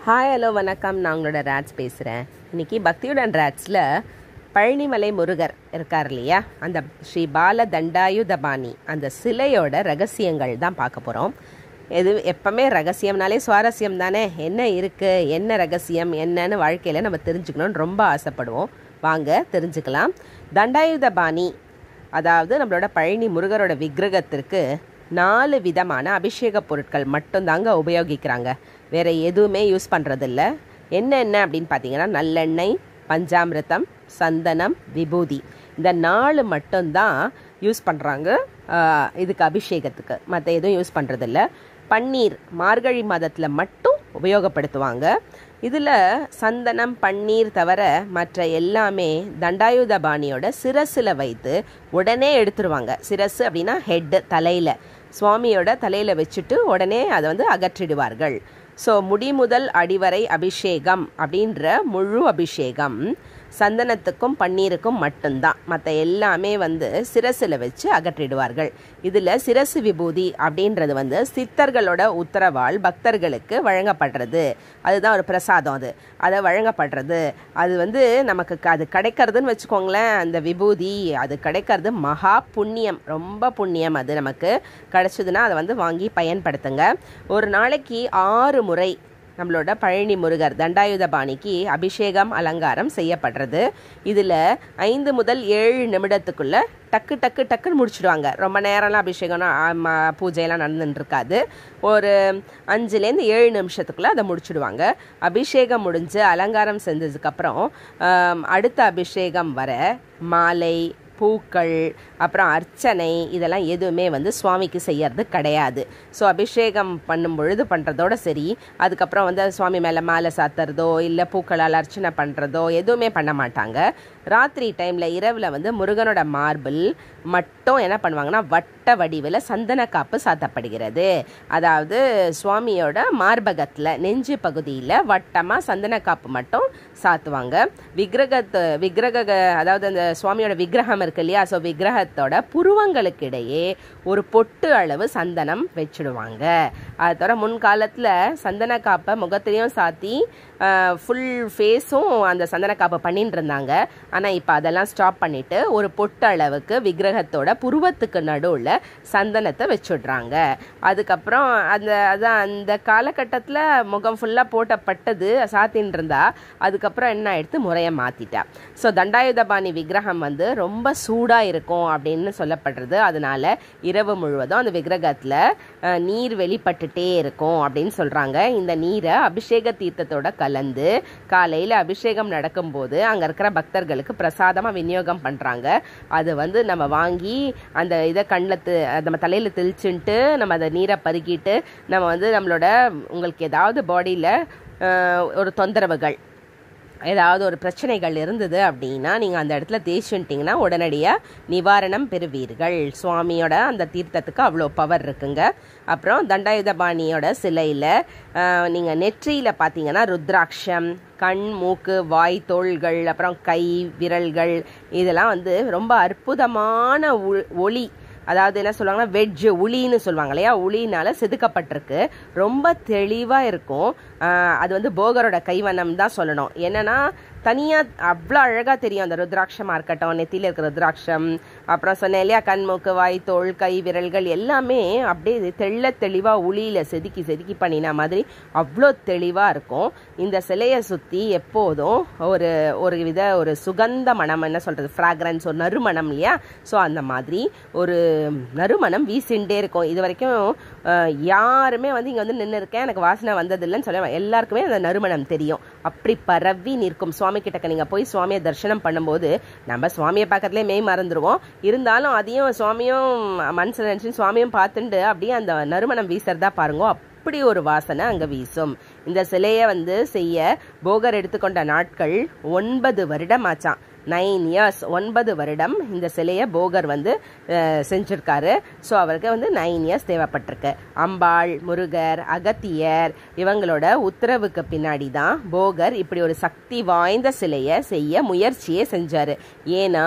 hi hello வணக்கம் நான் உங்களோட ரேட்ஸ் பேசுகிறேன் இன்னைக்கு பக்தியுடன் ரேட்ஸில் பழனிமலை முருகர் இருக்கார் இல்லையா அந்த ஸ்ரீ பால தண்டாயுதபாணி அந்த சிலையோட ரகசியங்கள் தான் பார்க்க போகிறோம் எது எப்பவுமே ரகசியம்னாலே சுவாரஸ்யம் தானே என்ன இருக்குது என்ன ரகசியம் என்னன்னு வாழ்க்கையில் நம்ம தெரிஞ்சுக்கணும்னு ரொம்ப ஆசைப்படுவோம் வாங்க தெரிஞ்சுக்கலாம் தண்டாயுதபாணி அதாவது நம்மளோட பழனி முருகரோட விக்கிரகத்திற்கு நாலு விதமான அபிஷேக பொருட்கள் மட்டும்தாங்க உபயோகிக்கிறாங்க வேற எதுவுமே யூஸ் பண்ணுறதில்ல என்ன என்ன அப்படின்னு பார்த்தீங்கன்னா நல்லெண்ணெய் பஞ்சாமிர்தம் சந்தனம் விபூதி இந்த நாலு மட்டும்தான் யூஸ் பண்ணுறாங்க இதுக்கு அபிஷேகத்துக்கு மற்ற எதுவும் யூஸ் பண்ணுறதில்ல பன்னீர் மார்கழி மாதத்தில் மட்டும் உபயோகப்படுத்துவாங்க இதில் சந்தனம் பன்னீர் தவிர மற்ற எல்லாமே தண்டாயுதபாணியோட சிரசில் வைத்து உடனே எடுத்துருவாங்க சிரசு அப்படின்னா ஹெட்டு தலையில் சுவாமியோட தலையில் வச்சுட்டு உடனே அதை வந்து அகற்றிடுவார்கள் ஸோ முடி முதல் அடிவரை அபிஷேகம் அப்படின்ற முழு அபிஷேகம் சந்தனத்துக்கும் பன்னீருக்கும் மட்டும்தான் மற்ற எல்லாமே வந்து சிரசில் வச்சு அகற்றிடுவார்கள் இதில் சிரசு விபூதி அப்படின்றது வந்து சித்தர்களோட உத்தரவால் பக்தர்களுக்கு வழங்கப்படுறது அதுதான் ஒரு பிரசாதம் அது அதை வழங்கப்படுறது அது வந்து நமக்கு க- அது கிடைக்கிறதுன்னு வச்சுக்கோங்களேன் அந்த விபூதி அது கிடைக்கிறது மகா புண்ணியம் ரொம்ப புண்ணியம் அது நமக்கு கிடைச்சதுன்னா அதை வந்து வாங்கி பயன்படுத்துங்க ஒரு நாளைக்கு ஆறு முறை நம்மளோட பழனி முருகர் தண்டாயுதபாணிக்கு அபிஷேகம் அலங்காரம் செய்யப்படுறது இதில் ஐந்து முதல் ஏழு நிமிடத்துக்குள்ள டக்கு டக்கு டக்குன்னு முடிச்சிடுவாங்க ரொம்ப நேரம்லாம் அபிஷேகம் பூஜையெல்லாம் நடந்துட்டு இருக்காது ஒரு அஞ்சுலேருந்து ஏழு நிமிஷத்துக்குள்ள அதை முடிச்சிடுவாங்க அபிஷேகம் முடிஞ்சு அலங்காரம் செஞ்சதுக்கப்புறம் ஆம், அடுத்த அபிஷேகம் வர மாலை பூக்கள் அப்புறம் அர்ச்சனை இதெல்லாம் எதுவுமே வந்து சுவாமிக்கு செய்யறது கிடையாது ஸோ அபிஷேகம் பண்ணும் பொழுது பண்ணுறதோட சரி அதுக்கப்புறம் வந்து சுவாமி மேலே மாலை சாத்துறதோ இல்லை பூக்களால் அர்ச்சனை பண்ணுறதோ எதுவுமே பண்ண மாட்டாங்க ராத்திரி டைமில் இரவில் வந்து முருகனோட மார்பிள் மட்டும் என்ன பண்ணுவாங்கன்னா வட்ட வடிவில் சந்தன காப்பு சாத்தப்படுகிறது அதாவது சுவாமியோட மார்பகத்தில் நெஞ்சு பகுதியில் வட்டமாக சந்தன காப்பு மட்டும் சாத்துவாங்க விக்கிரகத்து விக்கிரக அதாவது அந்த சுவாமியோட விக்கிரகம் இருக்கு இல்லையா ஸோ விக்கிரகத்தோட புருவங்களுக்கு இடையே ஒரு பொட்டு அளவு சந்தனம் வச்சிடுவாங்க அது தவிர முன்காலத்தில் சந்தன காப்பை முகத்திலையும் சாத்தி ஃபுல் ஃபேஸும் அந்த சந்தன காப்பை பண்ணிட்டு இருந்தாங்க ஆனால் இப்போ அதெல்லாம் ஸ்டாப் பண்ணிட்டு ஒரு பொட்டு அளவுக்கு விக்கிரகத்தோட புருவத்துக்கு நடுவில் சந்தனத்தை வச்சுடுறாங்க அதுக்கப்புறம் அந்த அதான் அந்த காலகட்டத்தில் முகம் ஃபுல்லாக போட்டப்பட்டது சாத்தின்னு இருந்தா அதுக்கப்புறம் என்ன ஆயிடுத்து முறையை மாற்றிட்டா ஸோ தண்டாயுதபாணி விக்கிரகம் வந்து ரொம்ப சூடாக இருக்கும் அப்படின்னு சொல்லப்படுறது அதனால இரவு முழுவதும் அந்த விக்கிரகத்தில் நீர் வெளிப்பட்டுட்டே இருக்கும் அப்படின்னு சொல்கிறாங்க இந்த நீரை அபிஷேக தீர்த்தத்தோட கலந்து காலையில் அபிஷேகம் நடக்கும்போது அங்கே இருக்கிற பக்தர்களுக்கு பிரசாதமாக விநியோகம் பண்ணுறாங்க அது வந்து நம்ம வாங்கி அந்த இதை கண்ணில் தி- நம்ம தலையில் தெளிச்சுன்ட்டு நம்ம அதை நீரை பருகிட்டு நம்ம வந்து நம்மளோட உங்களுக்கு ஏதாவது பாடியில் ஒரு தொந்தரவுகள் ஏதாவது ஒரு பிரச்சனைகள் இருந்தது அப்படின்னா நீங்கள் அந்த இடத்துல தேய்ச்சுட்டிங்கன்னா உடனடியாக நிவாரணம் பெறுவீர்கள் சுவாமியோட அந்த தீர்த்தத்துக்கு அவ்வளோ பவர் இருக்குங்க அப்புறம் தண்டாயுதபாணியோட சிலையில் நீங்கள் நெற்றியில் பார்த்தீங்கன்னா ருத்ராட்சம் கண் மூக்கு வாய் தோள்கள் அப்புறம் கை விரல்கள் இதெல்லாம் வந்து ரொம்ப அற்புதமான ஒ- ஒளி அதாவது என்ன சொல்லுவாங்கன்னா வெஜ் உளின்னு சொல்லுவாங்க இல்லையா உளினால செதுக்கப்பட்டிருக்கு ரொம்ப தெளிவாக இருக்கும் ஆஹ் அது வந்து போகரோட கைவண்ணம் தான் சொல்லணும் என்னன்னா தனியாக அவ்வளோ அழகாக தெரியும் அந்த ருத்ராட்சமாக இருக்கட்டும் நெத்தியில் இருக்கிற ருத்ராட்சம் அப்புறம் சொன்னேன் இல்லையா கண்மூக்கு வாய் தோள் கை விரல்கள் எல்லாமே அப்படியே தெள்ள தெளிவாக உளியில் செதுக்கி செதுக்கி பண்ணின மாதிரி அவ்வளோ தெளிவாக இருக்கும் இந்த சிலையை சுற்றி எப்போதும் ஒரு ஒரு வித ஒரு சுகந்த மனம் என்ன சொல்கிறது ஃப்ராக்ரன்ஸ் ஒரு நறுமணம் இல்லையா ஸோ அந்த மாதிரி ஒரு நறுமணம் வீசிண்டே இருக்கும் இது வரைக்கும் அஹ், யாருமே வந்து இங்கே வந்து நின்று இருக்கேன் எனக்கு வாசனை வந்ததில்லைன்னு சொல்ல எல்லாருக்குமே அந்த நறுமணம் தெரியும் அப்படி பரவி நிற்கும் சுவாமி கிட்டக்க நீங்கள் போய் சுவாமியை தரிசனம் பண்ணும்போது நம்ம சுவாமியை பக்கத்துலேயே மெய் மறந்துடுவோம் இருந்தாலும் அதையும் சுவாமியும் மனசில் நினச்சி சுவாமியும் பார்த்துட்டு அப்படியே அந்த நறுமணம் வீசுறதா பாருங்க அப்படி ஒரு வாசனை அங்கே வீசும் இந்த சிலையை வந்து செய்ய போகர் எடுத்துக்கொண்ட நாட்கள் ஒன்பது வருடம் ஆச்சாம் நைன் இயர்ஸ் ஒன்பது வருடம் இந்த சிலையை போகர் வந்து அஹ், செஞ்சிருக்காரு ஸோ அவருக்கு வந்து நைன் இயர்ஸ் தேவைப்பட்டிருக்கு அம்பாள் முருகர் அகத்தியர் இவங்களோட உத்தரவுக்கு பின்னாடி தான் போகர் இப்படி ஒரு சக்தி வாய்ந்த சிலையை செய்ய முயற்சியே செஞ்சார் ஏன்னா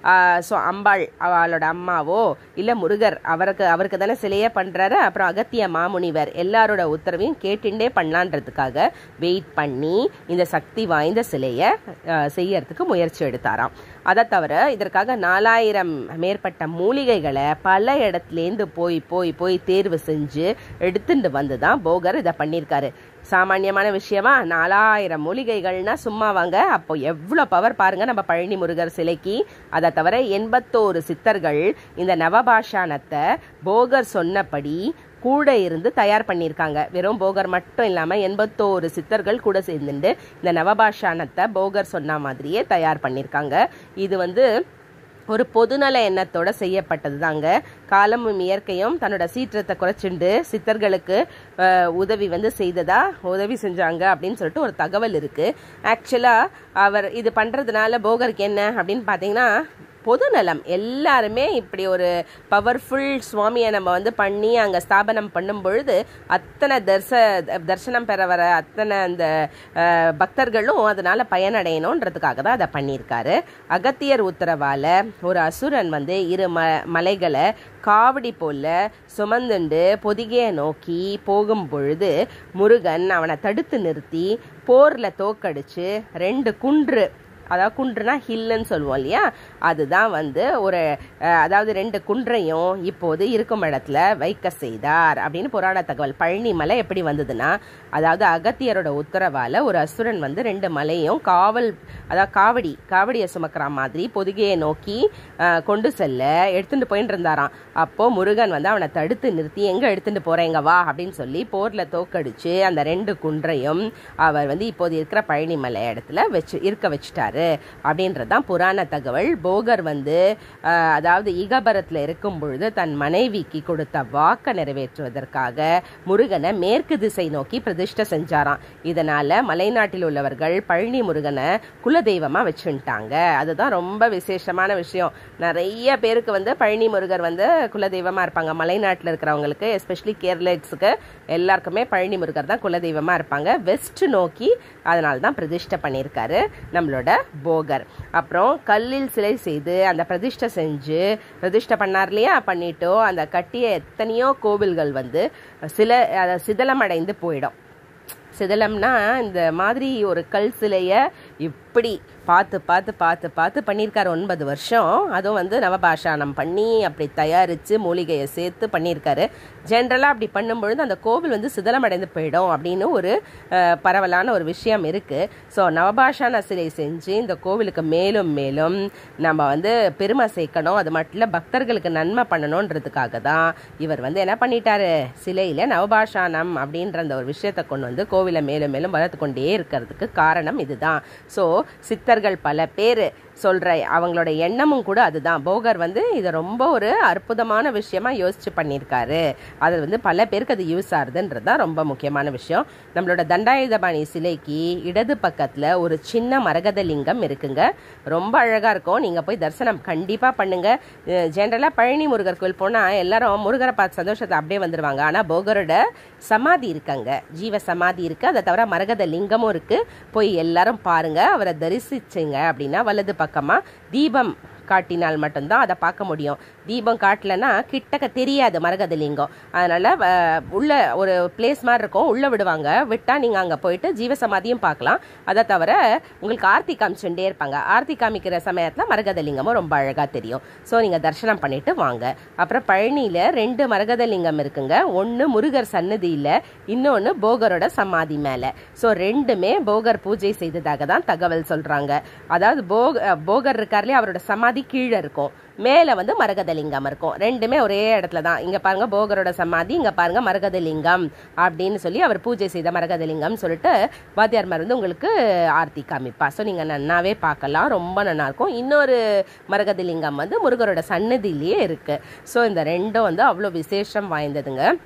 ஸோ அம்பாள் அவளோட அம்மாவோ இல்லை முருகர் அவருக்கு அவருக்கு தானே சிலையே பண்ணுறாரு அப்புறம் அகத்திய மாமுனிவர் எல்லாரோட உத்தரவையும் கேட்டுண்டே பண்ணலான்றதுக்காக வெயிட் பண்ணி இந்த சக்தி வாய்ந்த சிலையை அஹ், செய்யறதுக்கு முயற்சி எடுத்தாராம் அதை தவிர இதற்காக நாலாயிரம் மேற்பட்ட மூலிகைகளை பல இடத்துலேருந்து போய் போய் போய் தேர்வு செஞ்சு எடுத்துட்டு வந்து தான் போகர் இதை பண்ணியிருக்காரு சாமானியமான விஷயமா நாலாயிரம் மூலிகைகள்னா சும்மா வாங்க அப்போ எவ்வளோ பவர் பாருங்க நம்ம பழனி முருகர் சிலைக்கு அதை தவிர எண்பத்தோரு சித்தர்கள் இந்த நவபாஷானத்தை போகர் சொன்னபடி கூட இருந்து தயார் பண்ணியிருக்காங்க வெறும் போகர் மட்டும் இல்லாமல் எண்பத்தோரு சித்தர்கள் கூட சேர்ந்துட்டு இந்த நவபாஷானத்தை போகர் சொன்ன மாதிரியே தயார் பண்ணியிருக்காங்க இது வந்து ஒரு பொதுநல எண்ணத்தோட செய்யப்பட்டது தாங்க காலமும் இயற்கையும் தன்னோட சீற்றத்தை குறைச்சிண்டு சித்தர்களுக்கு அஹ், உதவி வந்து செய்ததா உதவி செஞ்சாங்க அப்படின்னு சொல்லிட்டு ஒரு தகவல் இருக்கு ஆக்சுவலா அவர் இது பண்றதுனால போகருக்கு என்ன அப்படின்னு பார்த்தீங்கன்னா பொதுநலம் எல்லாருமே இப்படி ஒரு பவர்ஃபுல் சுவாமியை நம்ம வந்து பண்ணி அங்கே ஸ்தாபனம் பண்ணும் பொழுது அத்தனை தர்ச தரிசனம் பெற வர அத்தனை அந்த அஹ், பக்தர்களும் அதனால பயனடையணுன்றதுக்காக தான் அதை பண்ணியிருக்காரு அகத்தியர் உத்தரவால ஒரு அசுரன் வந்து இரு ம மலைகளை காவடி போல சுமந்துண்டு பொதிகையை நோக்கி போகும் பொழுது முருகன் அவனை தடுத்து நிறுத்தி போரில் தோக்கடிச்சு ரெண்டு குன்று அதாவது குன்றுனா ஹில்லுன்னு சொல்லுவோம் இல்லையா அதுதான் வந்து ஒரு அஹ், அதாவது ரெண்டு குன்றையும் இப்போது இருக்கும் இடத்துல வைக்க செய்தார் அப்படின்னு புராண தகவல் பழனி மலை எப்படி வந்ததுன்னா அதாவது அகத்தியரோட உத்தரவால ஒரு அசுரன் வந்து ரெண்டு மலையும் காவல் அதாவது காவடி காவடியை சுமக்கிற மாதிரி பொதுகையை நோக்கி அஹ், கொண்டு செல்ல எடுத்துட்டு போயிட்டு இருந்தாராம் அப்போ முருகன் வந்து அவனை தடுத்து நிறுத்தி எங்க எடுத்துட்டு போறேங்க வா அப்படின்னு சொல்லி போர்ல தோக்கடிச்சு அந்த ரெண்டு குன்றையும் அவர் வந்து இப்போது இருக்கிற பழனி மலை இடத்துல வச்சு இருக்க வச்சுட்டாரு அப்படின்றதான் புராண தகவல் போகர் வந்து அஹ், அதாவது இகபரத்தில் இருக்கும் பொழுது தன் மனைவிக்கு கொடுத்த வாக்கை நிறைவேற்றுவதற்காக முருகனை மேற்கு திசை நோக்கி பிரதிஷ்டை செஞ்சாராம் இதனால மலைநாட்டில் உள்ளவர்கள் பழனி முருகனை குலதெய்வமா வச்சுட்டாங்க அதுதான் ரொம்ப விசேஷமான விஷயம் நிறைய பேருக்கு வந்து பழனி முருகர் வந்து குலதெய்வமா இருப்பாங்க மலைநாட்டில் இருக்கிறவங்களுக்கு எஸ்பெஷலி கேரளட்ஸுக்கு எல்லாருக்குமே பழனி முருகர் தான் குலதெய்வமா இருப்பாங்க வெஸ்ட் நோக்கி அதனால தான் பிரதிஷ்டை பண்ணியிருக்காரு நம்மளோட போகர் அப்புறம் கல்லில் சிலை செய்து அந்த பிரதிஷ்டை செஞ்சு பிரதிஷ்டை பண்ணார் இல்லையா பண்ணிட்டோ அந்த கட்டிய எத்தனையோ கோவில்கள் வந்து சில அத சிதலமடைந்து போயிடும் சிதலம்னா இந்த மாதிரி ஒரு கல் சிலையை இப்படி பார்த்து பார்த்து பார்த்து பார்த்து பண்ணியிருக்காரு ஒன்பது வருஷம் அதுவும் வந்து நவபாஷானம் பண்ணி அப்படி தயாரித்து மூலிகையை சேர்த்து பண்ணியிருக்காரு ஜென்ரலாக அப்படி பண்ணும்பொழுது அந்த கோவில் வந்து சிதலமடைந்து போயிடும் அப்படின்னு ஒரு அஹ், பரவலான ஒரு விஷயம் இருக்குது ஸோ நவபாஷான சிலை செஞ்சு இந்த கோவிலுக்கு மேலும் மேலும் நம்ம வந்து பெருமை சேர்க்கணும் அது மட்டும் இல்லை பக்தர்களுக்கு நன்மை பண்ணணுன்றதுக்காக தான் இவர் வந்து என்ன பண்ணிட்டாரு சிலையில் நவபாஷானம் அப்படின்ற அந்த ஒரு விஷயத்தை கொண்டு வந்து கோவிலை மேலும் மேலும் வளர்த்து கொண்டே இருக்கிறதுக்கு காரணம் இதுதான் ஸோ சித்தர்கள் பல பேர் சொல்கிற அவங்களோட எண்ணமும் கூட அதுதான் போகர் வந்து இதை ரொம்ப ஒரு அற்புதமான விஷயமா யோசிச்சு பண்ணியிருக்காரு அது வந்து பல பேருக்கு அது யூஸ் ஆகுதுன்றது தான் ரொம்ப முக்கியமான விஷயம் நம்மளோட தண்டாயுதபாணி சிலைக்கு இடது பக்கத்தில் ஒரு சின்ன மரகத லிங்கம் இருக்குங்க ரொம்ப அழகாக இருக்கும் நீங்கள் போய் தரிசனம் கண்டிப்பாக பண்ணுங்க ஜென்ரலாக பழனி முருகர் கோயில் போனால் எல்லாரும் முருகரை பார்த்து சந்தோஷத்தை அப்படியே வந்துடுவாங்க ஆனால் போகரோட சமாதி இருக்காங்க ஜீவ சமாதி இருக்கு அதை தவிர மரகத லிங்கமும் இருக்கு போய் எல்லாரும் பாருங்க அவரை தரிசிச்சிங்க அப்படின்னா வலது பக்கமா தீபம் காட்டினால் மட்டும்தான் அதை பார்க்க முடியும் தீபம் காட்டலன்னா கிட்டக்க தெரியாது மரகத லிங்கம் அதனால அஹ், உள்ள ஒரு பிளேஸ் மாதிரி இருக்கும் உள்ள விடுவாங்க விட்டா நீங்க அங்க போயிட்டு ஜீவசமாதியும் பார்க்கலாம் அதை தவிர உங்களுக்கு ஆர்த்தி காமிச்சுட்டே இருப்பாங்க ஆர்த்தி காமிக்கிற சமயத்துல மரகத லிங்கமும் ரொம்ப அழகா தெரியும் ஸோ நீங்க தரிசனம் பண்ணிட்டு வாங்க அப்புறம் பழனியில ரெண்டு மரகத லிங்கம் இருக்குங்க ஒன்னு முருகர் சன்னதியில இன்னொன்னு போகரோட சமாதி மேல ஸோ ரெண்டுமே போகர் பூஜை செய்ததாக தான் தகவல் சொல்றாங்க அதாவது போக போகர் இருக்கார்லயே அவரோட சமாதி கீழே இருக்கும் மேலே வந்து மரகதலிங்கம் இருக்கும் ரெண்டுமே ஒரே இடத்துல தான் இங்கே பாருங்க போகரோட சமாதி இங்கே பாருங்க மரகதலிங்கம் அப்படின்னு சொல்லி அவர் பூஜை செய்த மரகதலிங்கம் சொல்லிட்டு வாத்தியார்மார் வந்து உங்களுக்கு ஆர்த்தி காமிப்பா ஸோ நீங்கள் நன்னாவே பார்க்கலாம் ரொம்ப நல்லா இருக்கும் இன்னொரு மரகதலிங்கம் வந்து முருகரோட சன்னதியிலேயே இருக்கு ஸோ இந்த ரெண்டும் வந்து அவ்வளோ விசேஷம் வாய்ந்ததுங்க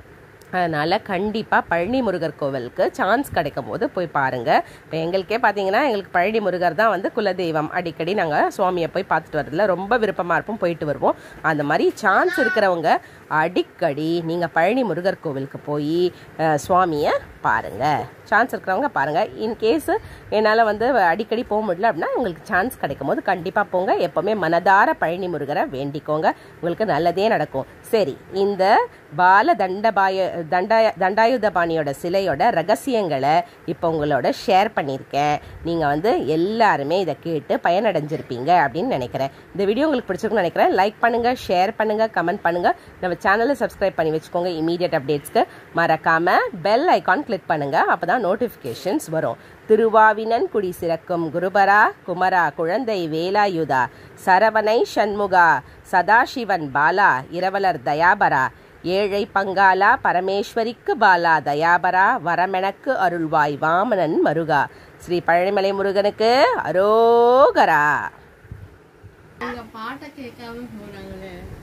அதனால் கண்டிப்பாக பழனி முருகர் கோவிலுக்கு சான்ஸ் கிடைக்கும் போது போய் பாருங்கள் இப்போ எங்களுக்கே பார்த்தீங்கன்னா எங்களுக்கு பழனி முருகர் தான் வந்து குலதெய்வம் அடிக்கடி நாங்கள் சுவாமியை போய் பார்த்துட்டு வரதுல ரொம்ப விருப்பமாக இருப்போம் போயிட்டு வருவோம் அந்த மாதிரி சான்ஸ் இருக்கிறவங்க அடிக்கடி நீங்கள் பழனி முருகர் கோவிலுக்கு போய் அஹ், சுவாமியை பாருங்கள் சான்ஸ் இருக்கிறவங்க பாருங்கள் இன்கேஸ் என்னால் வந்து அடிக்கடி போக முடியல அப்படின்னா உங்களுக்கு சான்ஸ் கிடைக்கும் போது கண்டிப்பாக போங்க எப்போவுமே மனதார பழனி முருகரை வேண்டிக்கோங்க உங்களுக்கு நல்லதே நடக்கும் சரி இந்த பால தண்டபாய தண்டாய தண்டாயுதபாணியோட சிலையோட ரகசியங்களை இப்போ உங்களோட ஷேர் பண்ணியிருக்கேன் நீங்கள் வந்து எல்லாருமே இதை கேட்டு பயனடைஞ்சிருப்பீங்க அப்படின்னு நினைக்கிறேன் இந்த வீடியோ உங்களுக்கு பிடிச்சிருக்குன்னு நினைக்கிறேன் லைக் பண்ணுங்கள் ஷேர் பண்ணுங்கள் கமெண்ட் பண்ணுங்கள் நம்ம சேனலை சப்ஸ்கிரைப் பண்ணி வச்சுக்கோங்க இமீடியட் அப்டேட்ஸ்க்கு மறக்காமல் பெல் ஐகான் கிளிக் பண்ணுங்கள் அப்போ தான் நோட்டிஃபிகேஷன்ஸ் வரும் திருவாவினன் குடி சிறக்கும் குருபரா குமரா குழந்தை வேலாயுதா சரவணை சண்முகா சதாசிவன் பாலா இரவலர் தயாபரா ஏழை பங்காலா பரமேஸ்வரிக்கு பாலா தயாபரா வரமெனக்கு அருள்வாய் வாமனன் மருகா ஸ்ரீ பழனிமலை முருகனுக்கு அரோகரா உங்க பாட்டை கேட்காம போனாங்களே